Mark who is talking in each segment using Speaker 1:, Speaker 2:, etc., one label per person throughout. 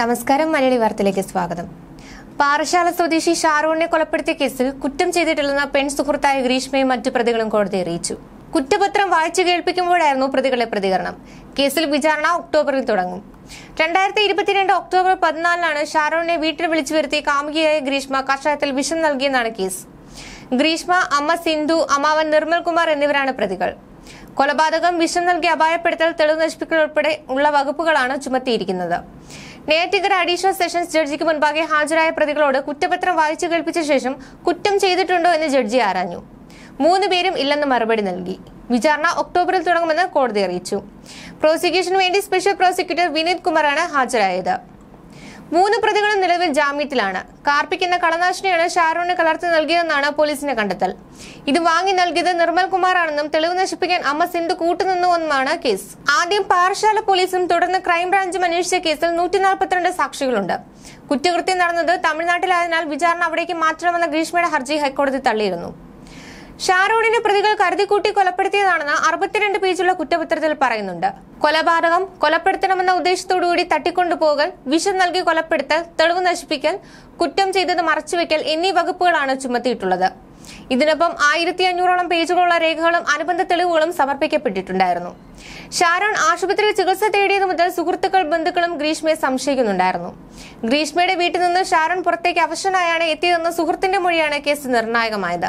Speaker 1: നമസ്കാരം മലയാളി വാർത്തയിലേക്ക് സ്വാഗതം പാറശാല സ്വദേശി ഷാറൂണിനെ കൊലപ്പെടുത്തിയ കേസിൽ കുറ്റം ചെയ്തിട്ടില്ലെന്ന പെൺ സുഹൃത്തായ ഗ്രീഷ്മയും മറ്റു പ്രതികളും കോടതിയെ അറിയിച്ചു കുറ്റപത്രം വായിച്ചു കേൾപ്പിക്കുമ്പോഴായിരുന്നു പ്രതികളുടെ പ്രതികരണം കേസിൽ വിചാരണ ഒക്ടോബറിൽ തുടങ്ങും രണ്ടായിരത്തി ഇരുപത്തിരണ്ട് ഒക്ടോബർ പതിനാലിനാണ് ഷാറൂണിനെ വീട്ടിൽ വിളിച്ചു വരുത്തി കാമുകിയായ ഗ്രീഷ്മ കഷായത്തിൽ വിഷം നൽകിയെന്നാണ് കേസ് ഗ്രീഷ്മ അമ്മ സിന്ധു അമ്മാവൻ നിർമ്മൽ കുമാർ എന്നിവരാണ് പ്രതികൾ കൊലപാതകം വിഷം നൽകി അപായപ്പെടുത്തൽ തെളിവ് നശിപ്പിക്കൽ ഉൾപ്പെടെ ഉള്ള വകുപ്പുകളാണ് ചുമത്തിയിരിക്കുന്നത് നെയ്യാറ്റിക്കര അഡീഷണൽ സെഷൻസ് ജഡ്ജിക്ക് മുൻപാകെ ഹാജരായ പ്രതികളോട് കുറ്റപത്രം വായിച്ചു കേൾപ്പിച്ച ശേഷം കുറ്റം ചെയ്തിട്ടുണ്ടോ എന്ന് ജഡ്ജി ആരാഞ്ഞു മൂന്ന് പേരും ഇല്ലെന്ന് മറുപടി നൽകി വിചാരണ ഒക്ടോബറിൽ തുടങ്ങുമെന്ന് കോടതി അറിയിച്ചു പ്രോസിക്യൂഷന് വേണ്ടി സ്പെഷ്യൽ പ്രോസിക്യൂട്ടർ വിനീത് കുമാറാണ് ഹാജരായത് മൂന്ന് പ്രതികളും നിലവിൽ ജാമ്യത്തിലാണ് കാർപ്പിക്കുന്ന കളനാശിനിയാണ് ഷാരൂണിന് കലർത്തി നൽകിയതെന്നാണ് പോലീസിന്റെ കണ്ടെത്തൽ ഇത് വാങ്ങി നൽകിയത് നിർമ്മൽ കുമാറാണെന്നും തെളിവ് നശിപ്പിക്കാൻ അമ്മ സിന്ധു കൂട്ടുനിന്നുവെന്നുമാണ് കേസ് ആദ്യം പാറശാല പോലീസും തുടർന്ന് ക്രൈംബ്രാഞ്ചും അന്വേഷിച്ച കേസിൽ നൂറ്റി നാൽപ്പത്തിരണ്ട് സാക്ഷികളുണ്ട് കുറ്റകൃത്യം നടന്നത് തമിഴ്നാട്ടിലായതിനാൽ വിചാരണ അവിടേക്ക് മാറ്റണമെന്ന ഗ്രീഷ്മയുടെ ഹർജി ഹൈക്കോടതി തള്ളിയിരുന്നു ഷാറൂണിനെ പ്രതികൾ കരുതിക്കൂട്ടി കൊലപ്പെടുത്തിയതാണെന്ന് അറുപത്തിരണ്ട് പേജുള്ള കുറ്റപത്രത്തിൽ പറയുന്നുണ്ട് കൊലപാതകം കൊലപ്പെടുത്തണമെന്ന ഉദ്ദേശത്തോടുകൂടി തട്ടിക്കൊണ്ടുപോകൽ വിഷം നൽകി കൊലപ്പെടുത്തൽ തെളിവ് നശിപ്പിക്കൽ കുറ്റം ചെയ്തത് മറച്ചുവെക്കൽ എന്നീ വകുപ്പുകളാണ് ചുമത്തിയിട്ടുള്ളത് ഇതിനൊപ്പം ആയിരത്തി അഞ്ഞൂറോളം പേജുകളുള്ള രേഖകളും അനുബന്ധ തെളിവുകളും സമർപ്പിക്കപ്പെട്ടിട്ടുണ്ടായിരുന്നു ഷാരോൺ ആശുപത്രിയിൽ ചികിത്സ തേടിയത് മുതൽ സുഹൃത്തുക്കൾ ബന്ധുക്കളും ഗ്രീഷ്മയെ സംശയിക്കുന്നുണ്ടായിരുന്നു ഗ്രീഷ്മയുടെ വീട്ടിൽ നിന്ന് ഷാരോൺ പുറത്തേക്ക് അവശനായാണ് എത്തിയതെന്ന സുഹൃത്തിന്റെ മൊഴിയാണ് കേസ് നിർണായകമായത്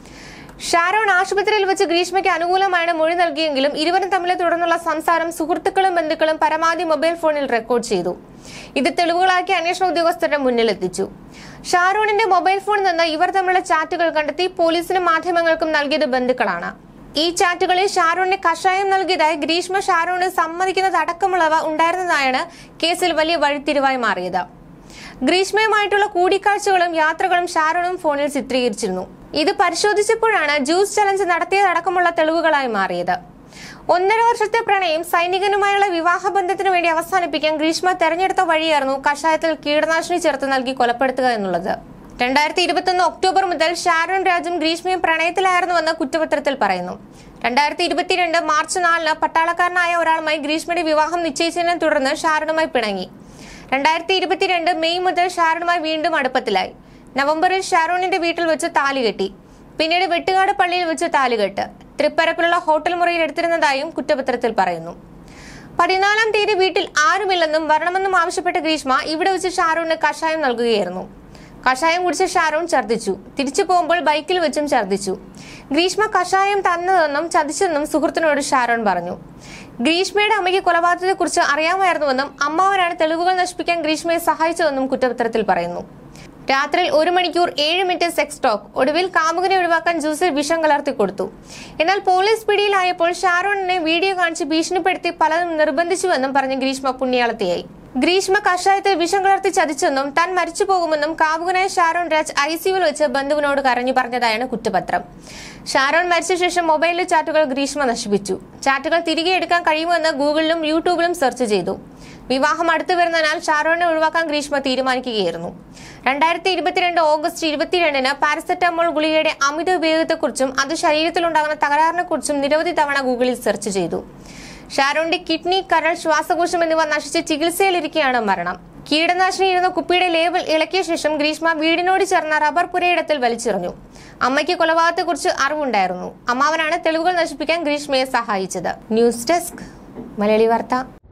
Speaker 1: ഷാരോൺ ആശുപത്രിയിൽ വെച്ച് ഗ്രീഷ്മയ്ക്ക് അനുകൂലമായാണ് മൊഴി നൽകിയെങ്കിലും ഇരുവരും തമ്മിലെ തുടർന്നുള്ള സംസാരം സുഹൃത്തുക്കളും ബന്ധുക്കളും പരമാവധി മൊബൈൽ ഫോണിൽ റെക്കോർഡ് ചെയ്തു ഇത് തെളിവുകളാക്കി അന്വേഷണ ഉദ്യോഗസ്ഥരുടെ മുന്നിലെത്തിച്ചു ഷാരോണിന്റെ മൊബൈൽ ഫോണിൽ നിന്ന് ഇവർ തമ്മിലുള്ള ചാറ്റുകൾ കണ്ടെത്തി പോലീസിനും മാധ്യമങ്ങൾക്കും നൽകിയത് ബന്ധുക്കളാണ് ഈ ചാറ്റുകളിൽ ഷാരോണിന് കഷായം നൽകിയതായി ഗ്രീഷ്മ ഷാരോണിന് സമ്മതിക്കുന്നത് അടക്കമുള്ളവ ഉണ്ടായിരുന്നതായാണ് കേസിൽ വലിയ വഴിത്തിരിവായി മാറിയത് ഗ്രീഷ്മയുമായിട്ടുള്ള കൂടിക്കാഴ്ചകളും യാത്രകളും ഷാരോണും ഫോണിൽ ചിത്രീകരിച്ചിരുന്നു ഇത് പരിശോധിച്ചപ്പോഴാണ് ജ്യൂസ് ചലഞ്ച് നടത്തിയതടക്കമുള്ള തെളിവുകളായി മാറിയത് ഒന്നര വർഷത്തെ പ്രണയം സൈനികനുമായുള്ള വിവാഹ ബന്ധത്തിനു വേണ്ടി അവസാനിപ്പിക്കാൻ ഗ്രീഷ്മ തെരഞ്ഞെടുത്ത വഴിയായിരുന്നു കഷായത്തിൽ കീടനാശിനി ചേർത്ത് നൽകി കൊലപ്പെടുത്തുക എന്നുള്ളത് രണ്ടായിരത്തി ഇരുപത്തൊന്ന് ഒക്ടോബർ മുതൽ ഷാരോൺ രാജും ഗ്രീഷ്മയും പ്രണയത്തിലായിരുന്നുവെന്ന് കുറ്റപത്രത്തിൽ പറയുന്നു രണ്ടായിരത്തി ഇരുപത്തിരണ്ട് മാർച്ച് നാലിന് പട്ടാളക്കാരനായ ഒരാളുമായി ഗ്രീഷ്മയുടെ വിവാഹം നിശ്ചയിച്ചതിനെ തുടർന്ന് ഷാരോണുമായി പിണങ്ങി രണ്ടായിരത്തി ഇരുപത്തിരണ്ട് മെയ് മുതൽ ഷാരോണുമായി വീണ്ടും അടുപ്പത്തിലായി നവംബറിൽ ഷാരോണിന്റെ വീട്ടിൽ വെച്ച് താലി കെട്ടി പിന്നീട് വെട്ടുകാട് പള്ളിയിൽ വെച്ച് താലികെട്ട് തൃപ്പരപ്പിലുള്ള ഹോട്ടൽ മുറിയിൽ എടുത്തിരുന്നതായും കുറ്റപത്രത്തിൽ പറയുന്നു പതിനാലാം തീയതി വീട്ടിൽ ആരുമില്ലെന്നും വരണമെന്നും ആവശ്യപ്പെട്ട ഗ്രീഷ്മ ഇവിടെ വെച്ച് ഷാരൂണിന് കഷായം നൽകുകയായിരുന്നു കഷായം കുടിച്ച ഷാരൂൺ ഛർദ്ദിച്ചു തിരിച്ചു പോകുമ്പോൾ ബൈക്കിൽ വെച്ചും ഛർദ്ദിച്ചു ഗ്രീഷ്മ കഷായം തന്നതെന്നും ചതിച്ചെന്നും സുഹൃത്തിനോട് ഷാരോൺ പറഞ്ഞു ഗ്രീഷ്മയുടെ അമ്മയ്ക്ക് കൊലപാതകത്തെക്കുറിച്ച് അറിയാമായിരുന്നുവെന്നും അമ്മാവനാണ് തെളിവുകൾ നശിപ്പിക്കാൻ ഗ്രീഷ്മയെ സഹായിച്ചതെന്നും കുറ്റപത്രത്തിൽ പറയുന്നു രാത്രിയിൽ ഒരു മണിക്കൂർ ഏഴ് മിനിറ്റ് സെക്സ് ടോക്ക് ഒടുവിൽ കാമുകനെ ഒഴിവാക്കാൻ ജ്യൂസിൽ വിഷം കലർത്തി കൊടുത്തു എന്നാൽ പോലീസ് പിടിയിലായപ്പോൾ ഷാരോണിനെ വീഡിയോ കാണിച്ച് ഭീഷണിപ്പെടുത്തി പലതും നിർബന്ധിച്ചുവെന്നും പറഞ്ഞ് ഗ്രീഷ്മ പുണ്യാളത്തിയായി ഗ്രീഷ്മ കഷായത്തിൽ വിഷം കലർത്തി ചതിച്ചെന്നും താൻ മരിച്ചു പോകുമെന്നും കാമുകനായ ഷാരോൺ രാജ് ഐ സിയുവിൽ വെച്ച് ബന്ധുവിനോട് കരഞ്ഞു പറഞ്ഞതായാണ് കുറ്റപത്രം ഷാരോൺ മരിച്ച ശേഷം മൊബൈലിലെ ചാറ്റുകൾ ഗ്രീഷ്മ നശിപ്പിച്ചു ചാറ്റുകൾ തിരികെ എടുക്കാൻ കഴിയുമെന്ന് ഗൂഗിളിലും യൂട്യൂബിലും സെർച്ച് ചെയ്തു വിവാഹം അടുത്തു വരുന്നതിനാൽ ഷാരോണിനെ ഒഴിവാക്കാൻ ഗ്രീഷ്മ തീരുമാനിക്കുകയായിരുന്നു രണ്ടായിരത്തി ഇരുപത്തിരണ്ട് ഓഗസ്റ്റ് ഇരുപത്തിരണ്ടിന് പാരസെറ്റമോൾ ഗുളികയുടെ അമിത ഉപയോഗത്തെക്കുറിച്ചും അത് ശരീരത്തിലുണ്ടാകുന്ന തകരാറിനെക്കുറിച്ചും നിരവധി തവണ ഗൂഗിളിൽ സെർച്ച് ചെയ്തു ഷാരോണിന്റെ കിഡ്നി കരൾ ശ്വാസകോശം എന്നിവ നശിച്ച് ചികിത്സയിലിരിക്കെയാണ് മരണം കീടനാശിനി ഇരുന്ന കുപ്പിയുടെ ലേബൽ ഇളക്കിയ ശേഷം ഗ്രീഷ്മ വീടിനോട് ചേർന്ന റബ്ബർ പുരയിടത്തിൽ വലിച്ചെറിഞ്ഞു അമ്മയ്ക്ക് കൊലപാതകത്തെക്കുറിച്ച് അറിവുണ്ടായിരുന്നു അമ്മാവനാണ് തെളിവുകൾ നശിപ്പിക്കാൻ ഗ്രീഷ്മയെ സഹായിച്ചത് ന്യൂസ് ഡെസ്ക് മലയാളി വാർത്ത